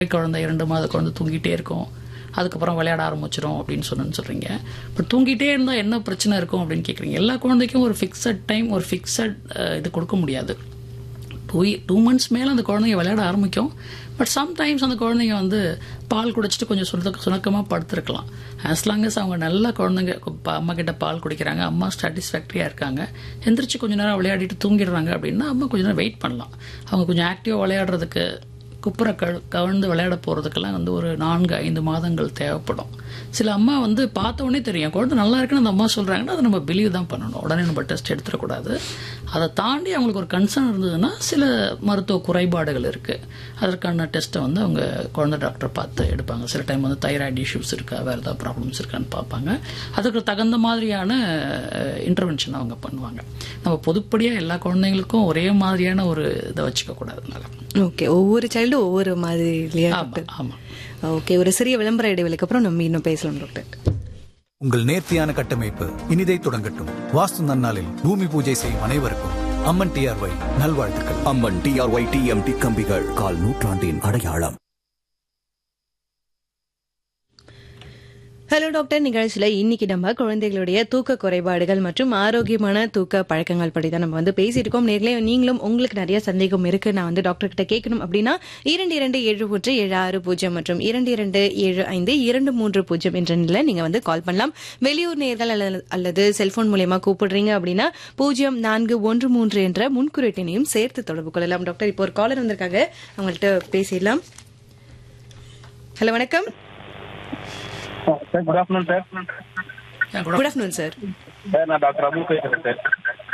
குழந்தை இரண்டு மாத குழந்தை தூங்கிட்டே இருக்கும் அதுக்கப்புறம் விளையாட ஆரம்பிச்சிடும் அப்படின்னு சொன்னு சொல்றீங்க இப்போ தூங்கிட்டே இருந்தால் என்ன பிரச்சனை இருக்கும் அப்படின்னு கேட்குறீங்க எல்லா குழந்தைக்கும் ஒரு ஃபிக்ஸட் டைம் ஒரு ஃபிக்ஸட் இது கொடுக்க முடியாது டூ டூ மந்த்ஸ் மேலே அந்த குழந்தைங்க விளையாட ஆரம்பிக்கும் பட் சம்டைம்ஸ் அந்த குழந்தைங்க வந்து பால் குடிச்சிட்டு கொஞ்சம் சுருக்க சுணக்கமாக படுத்துருக்கலாம் ஆஸ் லாங் as அவங்க நல்ல குழந்தைங்க பா- அம்மா கிட்ட பால் குடிக்கிறாங்க அம்மா சாட்டிஸ்ஃபேக்டரியாக இருக்காங்க எந்திரிச்சு கொஞ்ச நேரம் விளையாடிட்டு தூங்கிடுறாங்க அப்படின்னா அம்மா கொஞ்ச நேரம் வெயிட் பண்ணலாம் அவங்க கொஞ்சம் ஆக்டிவாக விளையாடுறதுக்கு குப்புற கழு கவிழ்ந்து விளையாட போகிறதுக்கெல்லாம் வந்து ஒரு நான்கு ஐந்து மாதங்கள் தேவைப்படும் சில அம்மா வந்து பார்த்த உடனே தெரியும் குழந்தை நல்லா இருக்குன்னு அந்த அம்மா சொல்கிறாங்கன்னா அதை நம்ம பிலீவ் தான் பண்ணணும் உடனே நம்ம டெஸ்ட் எடுத்துடக்கூடாது அதை தாண்டி அவங்களுக்கு ஒரு கன்சர்ன் இருந்ததுன்னா சில மருத்துவ குறைபாடுகள் இருக்குது அதற்கான டெஸ்ட்டை வந்து அவங்க குழந்தை டாக்டர் பார்த்து எடுப்பாங்க சில டைம் வந்து தைராய்டு இஷ்யூஸ் இருக்கா வேறு ஏதாவது ப்ராப்ளம்ஸ் இருக்கான்னு பார்ப்பாங்க அதுக்கு தகுந்த மாதிரியான இன்டர்வென்ஷன் அவங்க பண்ணுவாங்க நம்ம பொதுப்படியாக எல்லா குழந்தைங்களுக்கும் ஒரே மாதிரியான ஒரு இதை வச்சுக்க கூடாதுனால ஓகே ஒவ்வொரு சைல்டும் ஒவ்வொரு மாதிரி இல்லையா ஆமாம் டாக்டர் ஆமாம் ஓகே ஒரு சிறிய விளம்பர இடைவெளிக்கு அப்புறம் நம்ம இன்னும் பேசலாம் டாக்டர் உங்கள் நேர்த்தியான கட்டமைப்பு இனிதை தொடங்கட்டும் வாஸ்து நன்னாளில் பூமி பூஜை செய்யும் அனைவருக்கும் அம்மன் டிஆர்ஒய் நல்வாழ்த்துக்கள் அம்மன் டிஆர்ஒய் டிஎம்டி கம்பிகள் கால் நூற்றாண்டின் அடையாளம் ஹலோ டாக்டர் நிகழ்ச்சியில இன்னைக்கு நம்ம குழந்தைகளுடைய தூக்க குறைபாடுகள் மற்றும் ஆரோக்கியமான தூக்க பழக்கங்கள் பற்றி தான் நம்ம வந்து பேசியிருக்கோம் நேர்களே நீங்களும் உங்களுக்கு நிறைய சந்தேகம் இருக்கு நான் வந்து டாக்டர் கிட்ட கேட்கணும் அப்படின்னா இரண்டு இரண்டு ஏழு ஒன்று ஏழு ஆறு பூஜ்ஜியம் மற்றும் இரண்டு இரண்டு ஏழு ஐந்து இரண்டு மூன்று பூஜ்ஜியம் என்ற நிலையில நீங்க வந்து கால் பண்ணலாம் வெளியூர் நேர்கள் அல்லது- அல்லது செல்போன் மூலியமா கூப்பிடுறீங்க அப்படின்னா பூஜ்ஜியம் நான்கு ஒன்று மூன்று என்ற முன்குறிட்டினையும் சேர்த்து தொடர்பு கொள்ளலாம் டாக்டர் இப்போ ஒரு காலர் வந்திருக்காங்க அவங்கள்ட்ட பேசிடலாம் ஹலோ வணக்கம் sir good afternoon sir good afternoon sir sir நான் டாக்டர் அபு பேசுறேன் சார்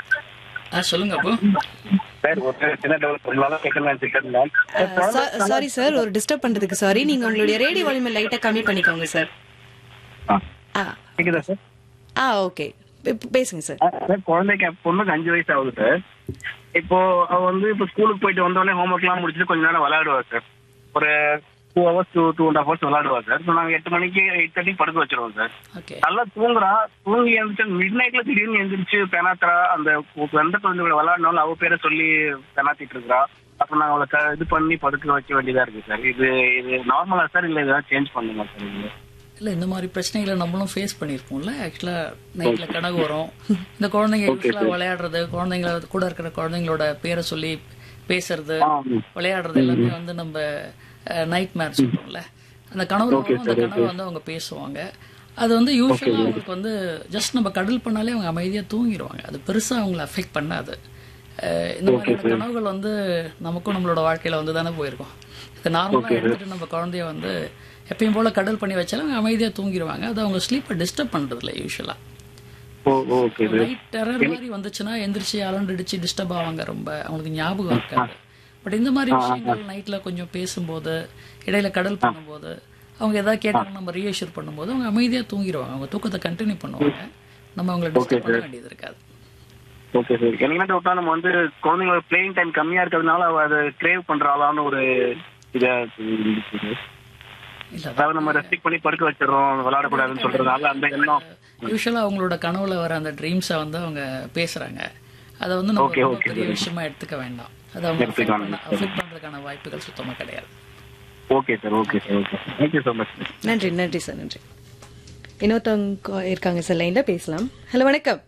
ஆ சொல்லுங்க அப்போ சார் ஒரு சின்ன டெவலப் ரொம்ப நாளாக கேட்கணும்னு நினச்சிட்டு இருந்தேன் சாரி சார் ஒரு டிஸ்டர்ப் பண்றதுக்கு சாரி நீங்க உங்களுடைய ரேடியோ வால்யூம் லைட்டா கம்மி பண்ணிக்கோங்க சார் ஆ, ஆ கேக்குதா சார் ஆ ஓகே பேசுங்க சார் ஆ, சார் குழந்தைக்கு பொண்ணுக்கு அஞ்சு வயசு ஆகுது சார் இப்போ அவ வந்து இப்போ ஸ்கூலுக்கு போயிட்டு வந்தோடனே ஹோம்ஒர்க்லாம் முடிச்சுட்டு கொஞ்ச நேரம் விளையாடுவா சார் ஒரு two hours two two and hours விளையாடுவா சார் ஸோ நாங்கள் எட்டு மணிக்கு எயிட் தேர்ட்டி படுக்க வச்சிருவோம் சார் ஓகே நல்லா தூங்குறா தூங்கி எழுந்துச்சு மிட் நைட்ல திடீர்னு எழுந்திரிச்சு பெனாத்துறா அந்த எந்த குழந்தைகளை விளையாடினாலும் அவ பேரை சொல்லி பெனாத்திட்டு இருக்கிறா அப்ப நான் அவளை க- இது பண்ணி படுக்க வைக்க வேண்டியதா இருக்கு சார் இது இது நார்மலா சார் இல்ல ஏதாவது சேஞ்ச் பண்ணுமா சார் இது இல்லை இந்த மாதிரி பிரச்சனைகளை நம்மளும் ஃபேஸ் பண்ணியிருப்போம்ல ஆக்சுவலாக நைட்டில் கனவு வரும் இந்த குழந்தைங்க யூஸ்வலாக விளையாடுறது குழந்தைங்கள கூட இருக்கிற குழந்தைங்களோட பேரை சொல்லி பேசுறது விளையாடுறது எல்லாமே வந்து நம்ம நைட் மேர் சொல்றோம்ல அந்த கனவுல வரும் அந்த கனவு வந்து அவங்க பேசுவாங்க அது வந்து யூஸ்வலாக அவங்களுக்கு வந்து ஜஸ்ட் நம்ம கடல் பண்ணாலே அவங்க அமைதியாக தூங்கிடுவாங்க அது பெருசாக அவங்கள அஃபெக்ட் பண்ணாது அஹ் இந்த மாதிரியான கனவுகள் வந்து நமக்கும் நம்மளோட வாழ்க்கையில வந்து தானே போயிருக்கோம் இது நார்மலாக எடுத்துட்டு நம்ம குழந்தைய வந்து எப்பயும் போல கடல் பண்ணி வச்சாலும் அவங்க அமைதியாக தூங்கிடுவாங்க அது அவங்க ஸ்லீப்பை டிஸ்டர்ப் பண்றது இல்லை யூஸ்வலாக oh okay sir night terror மாதிரி வந்துச்சுன்னா எந்திரிச்சு அலண்டடிச்சு டிஸ்டர்ப் ஆவாங்க ரொம்ப அவங்களுக்கு ஞாபகம் இருக்காது பட் இந்த மாதிரி விஷயங்கள் நைட்ல கொஞ்சம் பேசும்போது இடையில கடல் பண்ணும்போது அவங்க ஏதாவது கேட்டாங்க நம்ம ரீஅஷ்யூர் பண்ணும்போது அவங்க அமைதியா தூங்கிடுவாங்க அவங்க தூக்கத்தை கண்டினியூ பண்ணுவாங்க நம்ம அவங்களை டிஸ்டர்ப் பண்ண வேண்டியது இருக்காது ஓகே சார் எனக்கு என்ன டவுட்னா நம்ம வந்து குழந்தைங்களோட பிளேயிங் டைம் கம்மியா இருக்கிறதுனால அவ அதை கிரேவ் பண்றாளான்னு ஒரு இதா இருக்கு சார். இல்ல அதாவது நம்ம ரெஸ்ட்ரிக்ட் பண்ணி படுக்க வச்சிடறோம் விளையாடக்கூடாதுன்னு சொல்றதுனால அந்த எண்ணம் யூஸ்வலா அவங்களோட கனவுல வர அந்த ட்ரீம்ஸை வந்து அவங்க பேசுறாங்க அதை வந்து நம்ம Okay, ரொம்ப okay, பெரிய sir. விஷயமா எடுத்துக்க வேண்டாம் அதை அவங்க எடுத்துக்க வேண்டாம். அஃபெக்ட் பண்றதுக்கான வாய்ப்புகள் சுத்தமா கிடையாது okay sir okay sir okay thank you so much நன்றி நன்றி சார் நன்றி இன்னொருத்தவங்க கா- இருக்காங்க சார் லைன்ல பேசலாம் ஹலோ வணக்கம்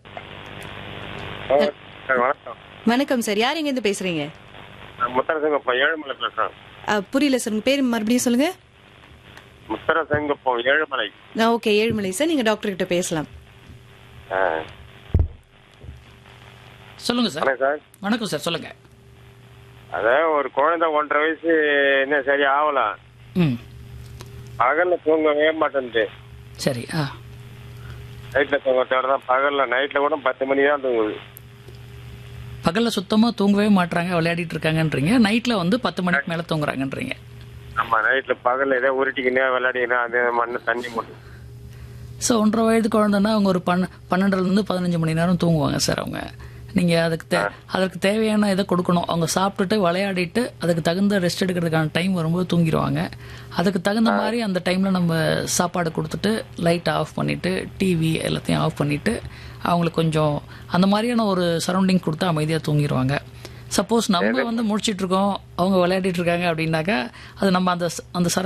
வணக்கம் வணக்கம் சார் யார் எங்க இருந்து பேசுறீங்க முத்தரசங்கப்பம் ஏழுமலை பேசுறேன் ஆ, புரியல சார் உங்க பேர் மறுபடியும் சொல்லுங்க முத்தரசங்கப்பம் ஏழுமலை ஓகே ஏழுமலை சார் நீங்க டாக்டர் கிட்ட பேசலாம் ஆ. சொல்லுங்க சார் வணக்கம் சார் வணக்கம் சார் சொல்லுங்க அதான் ஒரு குழந்தை ஒன்றரை வயசு இன்னும் சரி ஆகலாம் ம் பகல்ல தூங்கவே மாட்டேன்ட்டு சரி ஆ நைட்ல தூங்கத்தோட தான் பகல்ல நைட்ல கூட பத்து மணி தான் தூங்குது பகல்ல சுத்தமா தூங்கவே மாட்றாங்க விளையாடிட்டு இருக்காங்கன்றீங்க நைட்ல வந்து பத்து மணிக்கு மேல தூங்குறாங்கன்றீங்க ஆமா நைட்ல பகல்ல ஏதோ உருட்டிக்கினே விளையாடிக்கினே அதே மண்ணு தண்ணி மட்டும் ஸோ ஒன்றரை வயது குழந்தைன்னா அவங்க ஒரு பன்ன பன்னெண்டுலேருந்து பதினஞ்சு மணி நேரம் தூங்குவாங்க சார் அவங்க நீங்கள் அதுக்கு தே அதற்கு தேவையான இதை கொடுக்கணும் அவங்க சாப்பிட்டுட்டு விளையாடிட்டு அதுக்கு தகுந்த ரெஸ்ட் எடுக்கிறதுக்கான டைம் வரும்போது தூங்கிடுவாங்க அதுக்கு தகுந்த மாதிரி அந்த டைமில் நம்ம சாப்பாடு கொடுத்துட்டு லைட் ஆஃப் பண்ணிவிட்டு டிவி எல்லாத்தையும் ஆஃப் பண்ணிவிட்டு அவங்களுக்கு கொஞ்சம் அந்த மாதிரியான ஒரு சரௌண்டிங் கொடுத்தா அமைதியாக தூங்கிடுவாங்க சப்போஸ் நம்ம வந்து முடிச்சிட்டு இருக்கோம் அவங்க விளையாடிட்டு இருக்காங்க அப்படின்னாக்கா அது நம்ம அந்த ச- அந்த சர